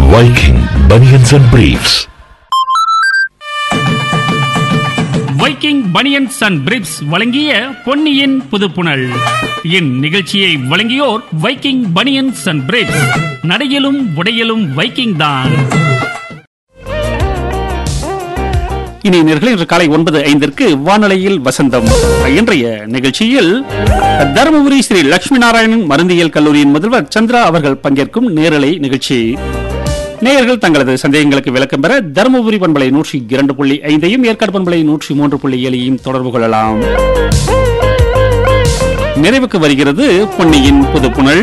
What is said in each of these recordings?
Viking Bunions and Briefs. Viking banians and briefs வழங்கிய பொன்னியின் புதுப்புணல் இந்நிகழ்ச்சியை வழங்கியோர் வைக்கிங் பனியன்ஸ் அண்ட் பிரிப்ஸ் நடையிலும் உடையிலும் வைக்கிங் தான் இனி நேர்களே இன்று காலை ஒன்பது ஐந்திற்கு வானொலியில் வசந்தம் இன்றைய நிகழ்ச்சியில் தருமபுரி ஸ்ரீ லட்சுமி நாராயணன் மருந்தியல் கல்லூரியின் முதல்வர் சந்திரா அவர்கள் பங்கேற்கும் நேரலை நிகழ்ச்சி நேயர்கள் தங்களது சந்தேகங்களுக்கு விளக்கம் பெற தருமபுரி பண்பலை நூற்றி இரண்டு புள்ளி ஐந்தையும் ஏற்காடு பண்பலை நூற்றி மூன்று புள்ளி ஏழையும் தொடர்பு கொள்ளலாம் நிறைவுக்கு வருகிறது பொன்னியின் புதுப்புணல்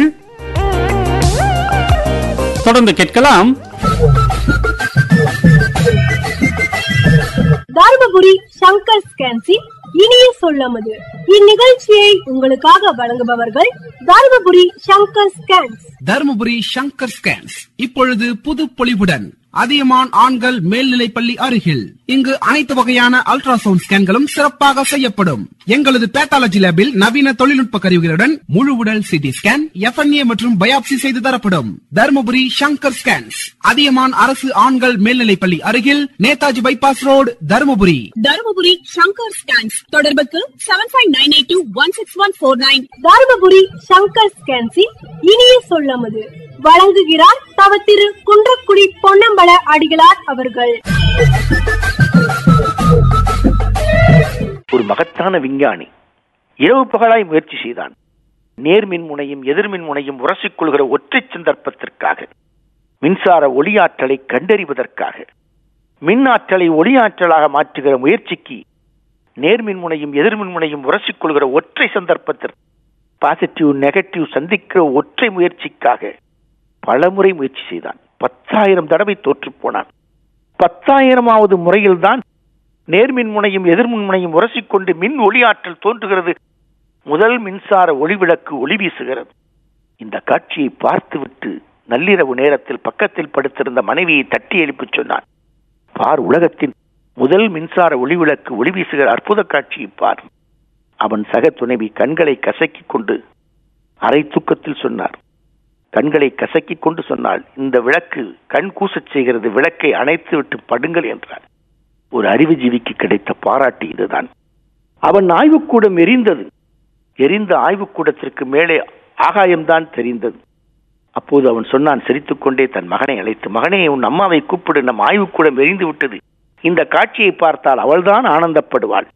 தொடர்ந்து கேட்கலாம் தருமபுரி சங்கர் ஸ்கேன்சி இனிய சொல்லமது இந்நிகழ்ச்சியை உங்களுக்காக வழங்குபவர்கள் தருமபுரி சங்கர் ஸ்கேன்ஸ் தருமபுரி சங்கர் ஸ்கேன்ஸ் இப்பொழுது புது பொலிவுடன் அதியமான் ஆண்கள் மேல்நிலைப்பள்ளி அருகில் இங்கு அனைத்து வகையான அல்ட்ராசவுண்ட் ஸ்கேன்களும் சிறப்பாக செய்யப்படும் எங்களது பேத்தாலஜி லேபில் நவீன தொழில்நுட்ப கருவிகளுடன் முழு உடல் சிடி ஸ்கேன் எஃப்என்ஏ மற்றும் பயாப்சி செய்து தரப்படும் தருமபுரி சங்கர் ஸ்கேன்ஸ் அதியமான் அரசு ஆண்கள் மேல்நிலைப்பள்ளி அருகில் Netaji bypass road Dharmapuri Dharmapuri Shankar scans தொடர்புக்கு seven five nine eight two one six one four nine Dharmapuri Shankar ஸ்கேன்சி இனிய சொல்லமது வழங்குகிறார் தவ திரு குன்றக்குடி பொன்னம்பல அடிகளார் அவர்கள் ஒரு மகத்தான விஞ்ஞானி இரவு பகலாய் முயற்சி செய்தான் நேர்மின் முனையும் எதிர்மின் முனையும் உரசிக்கொள்கிற ஒற்றை சந்தர்ப்பத்திற்காக மின்சார ஒளியாற்றலை கண்டறிவதற்காக மின் ஆற்றலை ஒளியாற்றலாக மாற்றுகிற முயற்சிக்கு நேர்மின் முனையும் எதிர்மின் முனையும் உரசிக்கொள்கிற ஒற்றை சந்தர்ப்பத்திற்கு பாசிட்டிவ் நெகட்டிவ் சந்திக்கிற ஒற்றை முயற்சிக்காக பலமுறை முயற்சி செய்தான் பத்தாயிரம் தடவை தோற்று போனான் பத்தாயிரமாவது முறையில்தான் நேர்மின் முனையும் எதிர்மின் முனையும் உரசிக்கொண்டு மின் ஒளியாற்றல் தோன்றுகிறது முதல் மின்சார ஒளிவிளக்கு ஒளி வீசுகிறது இந்த காட்சியை பார்த்துவிட்டு நள்ளிரவு நேரத்தில் பக்கத்தில் படுத்திருந்த மனைவியை தட்டி எழுப்பிச் சொன்னான் பார் உலகத்தின் முதல் மின்சார ஒளிவிளக்கு ஒளி வீசுகிற அற்புத காட்சியை பார் அவன் சக துணைவி கண்களை கசக்கிக் கொண்டு அரை தூக்கத்தில் சொன்னார் கண்களை கசக்கிக் கொண்டு சொன்னால் இந்த விளக்கு கண் கூசச் செய்கிறது விளக்கை அணைத்து விட்டு படுங்கள் என்றார் ஒரு அறிவுஜீவிக்கு கிடைத்த பாராட்டு இதுதான் அவன் ஆய்வுக்கூடம் எரிந்தது எரிந்த ஆய்வுக்கூடத்திற்கு மேலே ஆகாயம்தான் தெரிந்தது அப்போது அவன் சொன்னான் சிரித்துக்கொண்டே தன் மகனை அழைத்து மகனே உன் அம்மாவை கூப்பிடு நம் ஆய்வுக்கூடம் எரிந்து விட்டது இந்த காட்சியை பார்த்தால் அவள்தான் ஆனந்தப்படுவாள்